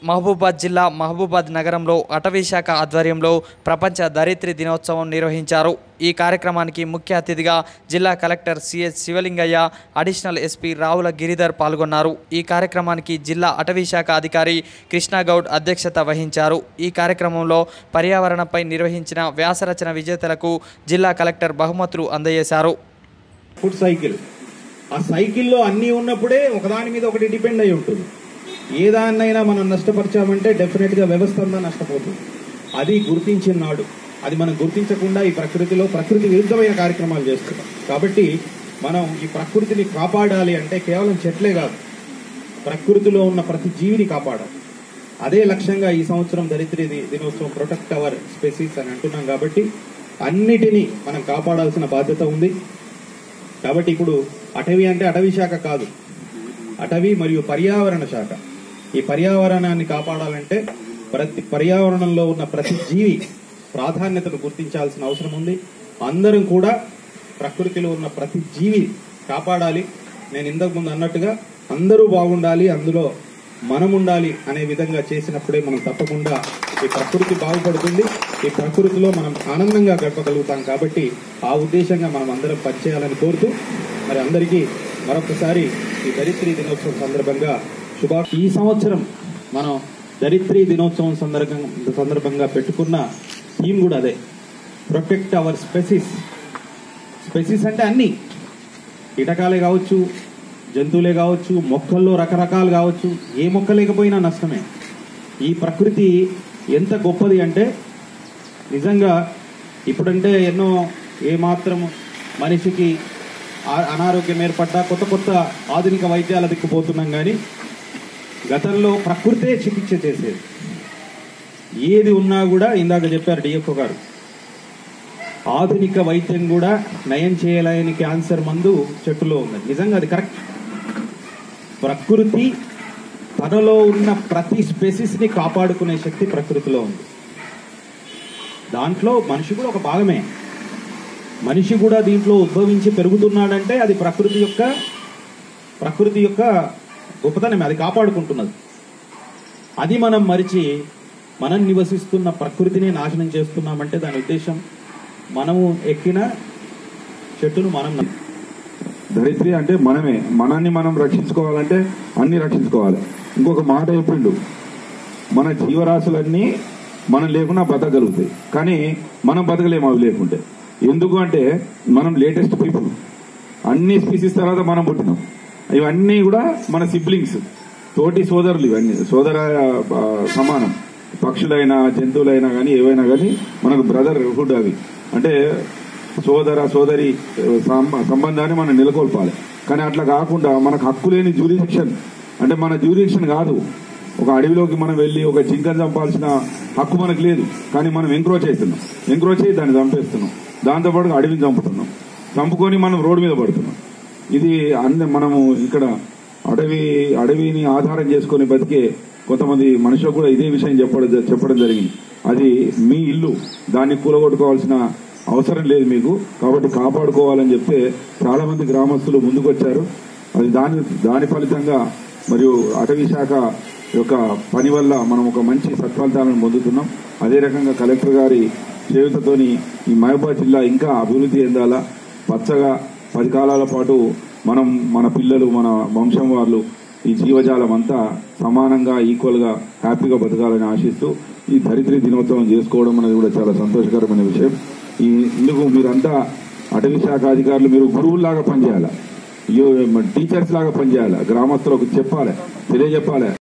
మహబూబాద్ జిల్లా మహబూబాద్ నగరంలో అటవీ శాఖ ఆధ్వర్యంలో ప్రపంచ ధరిత్రి దినోత్సవం నిర్వహించారు ఈ కార్యక్రమానికి ముఖ్య అతిథిగా జిల్లా collector CS Shivalingaiah additional SP Ravula Giridhar పాల్గొన్నారు ఈ కార్యక్రమానికి జిల్లా అటవీ శాఖ అధికారి కృష్ణగౌడ్ అధ్యక్షత వహించారు ఈ కార్యక్రమంలో పర్యావరణంపై నిర్వహించిన వ్యాసరచన విజేతలకు జిల్లా కలెక్టర్ బహుమతులు అందజేశారు ఫుడ్ సైకిల్ ఆ సైకిల్లో అన్నీ ఉన్నప్పుడే ఒకదాని మీద ఒకటి డిపెండ్ అయి ఉంటుంది ఏ దాన్నైనా మనం నష్టపరిచామంటే డెఫినెట్ గా వ్యవస్థ అంతా నష్టపోతుంది అది గుర్తించిన నాడు అది మనం గుర్తించకుండా ఈ ప్రకృతిలో ప్రకృతి విరుద్ధమైన కార్యక్రమాలు చేస్తున్నాం కాబట్టి మనం ఈ ప్రకృతిని కాపాడాలి అంటే కేవలం చెట్లే కాదు ప్రకృతిలో ఉన్న ప్రతి జీవిని కాపాడాలి అదే లక్ష్యంగా ఈ సంవత్సరం దరిద్రి ది- దినోత్సవం ప్రొటెక్ట్ అవర్ స్పెసీస్ అని అంటున్నాం కాబట్టి అన్నిటినీ మనం కాపాడాల్సిన బాధ్యత ఉంది కాబట్టి ఇప్పుడు అటవీ అంటే అటవీ శాఖ కాదు అటవీ మరియు పర్యావరణ శాఖ ఈ పర్యావరణాన్ని కాపాడాలంటే ప్రతి పర్యావరణంలో ఉన్న ప్రతి జీవి ప్రాధాన్యతను గుర్తించాల్సిన అవసరం ఉంది అందరం కూడా ప్రకృతిలో ఉన్న ప్రతి జీవి కాపాడాలి నేను ఇంతకు ముందు అన్నట్టుగా అందరూ బాగుండాలి అందులో మనం ఉండాలి అనే విధంగా చేసినప్పుడే మనం తప్పకుండా ఈ ప్రకృతి బాగుపడుతుంది ఈ ప్రకృతిలో మనం ఆనందంగా గడపగలుగుతాం కాబట్టి ఆ ఉద్దేశంగా మనం అందరం పనిచేయాలని కోరుతూ మరి అందరికీ మరొకసారి ఈ దరిత్రి దినోత్సవం సందర్భంగా శుభా ఈ సంవత్సరం మనం దరిత్రి దినోత్సవం సందర్భంగా సందర్భంగా పెట్టుకున్న థీమ్ కూడా అదే ప్రొటెక్ట్ అవర్ స్పెసిస్ స్పెసిస్ అంటే అన్ని కీటకాలే కావచ్చు జంతువులే కావచ్చు మొక్కల్లో రకరకాలు కావచ్చు ఏ మొక్క లేకపోయినా నష్టమే ఈ ప్రకృతి ఎంత గొప్పది అంటే నిజంగా ఇప్పుడంటే ఎన్నో ఏమాత్రం మనిషికి ఆ- అనారోగ్యం ఏర్పడ్డా కొత్త కొత్త ఆధునిక వైద్యాల దిక్కుపోతున్నాం కానీ గతంలో ప్రకృతే చికిత్స చేసేది ఏది ఉన్నా కూడా ఇందాక చెప్పారు డిఎఫ్ఓ గారు ఆధునిక వైద్యం కూడా నయం చేయలేని క్యాన్సర్ మందు చెట్టులో ఉంది నిజంగా అది కరెక్ట్ ప్రకృతి తనలో ఉన్న ప్రతి స్పెసిస్ ని కాపాడుకునే శక్తి ప్రకృతిలో ఉంది దాంట్లో మనిషి కూడా ఒక భాగమే మనిషి కూడా దీంట్లో ఉద్భవించి పెరుగుతున్నాడంటే అది ప్రకృతి యొక్క ప్రకృతి యొక్క గొప్పతనమే అది కాపాడుకుంటున్నది అది మనం మరిచి మనం నివసిస్తున్న ప్రకృతిని నాశనం చేస్తున్నామంటే దాని ఉద్దేశం మనము ఎక్కిన చెట్టును మనం నమ్ము- ధరిత్రి అంటే మనమే మనల్ని మనం రక్షించుకోవాలంటే అన్ని రక్షించుకోవాలి ఇంకొక మాట చెప్పిండు మన జీవరాశులన్నీ మనం లేకుండా బతకగలుగుతాయి కానీ మనం బతకలేము అవి లేకుంటే ఎందుకు అంటే మనం లేటెస్ట్ పీపుల్ అన్ని స్పీసీస్ తర్వాత మనం పుట్టినాం ఇవన్నీ కూడా మన సిబ్లింగ్స్ తోటి సోదరులు ఇవన్నీ సోదర ఆ, సమానం పక్షులైనా జంతువులైనా కానీ ఏవైనా కానీ మనకు బ్రదర్ హుడ్ అవి అంటే సోదర సోదరి ఆ, సంబ- సంబంధాన్ని మనం నెలకొల్పాలి కానీ అట్లా కాకుండా మనకు హక్కు లేని జ్యూరిడిక్షన్ అంటే మన జ్యూరిడిక్షన్ కాదు ఒక అడవిలోకి మనం వెళ్ళి ఒక జింకను చంపాల్సిన హక్కు మనకు లేదు కానీ మనం ఎంక్రోచ్ అవుతున్నాం ఎంక్రోచ్ అయ్యి దాన్ని చంపేస్తున్నాం దాంతోపాటు అడవిని చంపుతున్నాం చంపుకొని మనం రోడ్డు మీద పడుతున్నాం ఇది అన్ని మనము ఇక్కడ అడవి అడవిని ఆధారం చేసుకొని బతికే కొంతమంది మనుషులకు కూడా ఇదే విషయం చెప్పడం చెప్పడం జరిగింది అది మీ ఇల్లు దాన్ని కూలగొట్టుకోవాల్సిన అవసరం లేదు మీకు కాబట్టి కాపాడుకోవాలని చెప్తే చాలా మంది గ్రామస్తులు ముందుకొచ్చారు అది దాని దాని ఫలితంగా మరియు అటవీ శాఖ యొక్క పని వల్ల మనం ఒక మంచి సత్ఫలితాలను పొందుతున్నాం అదే రకంగా కలెక్టర్ గారి చేయుతతోని ఈ మహబూబాద్ జిల్లా ఇంకా అభివృద్ధి చెందాలా పచ్చగా పది కాలాల పాటు మనం మన పిల్లలు మన వంశం వాళ్ళు ఈ జీవజాలం అంతా సమానంగా ఈక్వల్ గా హ్యాపీగా బతకాలని ఆశిస్తూ ఈ ధరిత్రి దినోత్సవం చేసుకోవడం అనేది కూడా చాలా సంతోషకరమైన విషయం ఈ ఇందుకు మీరంతా అటవీ శాఖ అధికారులు మీరు గురువుల్లాగా పనిచేయాలి టీచర్స్ లాగా పనిచేయాలి గ్రామస్తులకు చెప్పాలి తెలియజెప్పాలి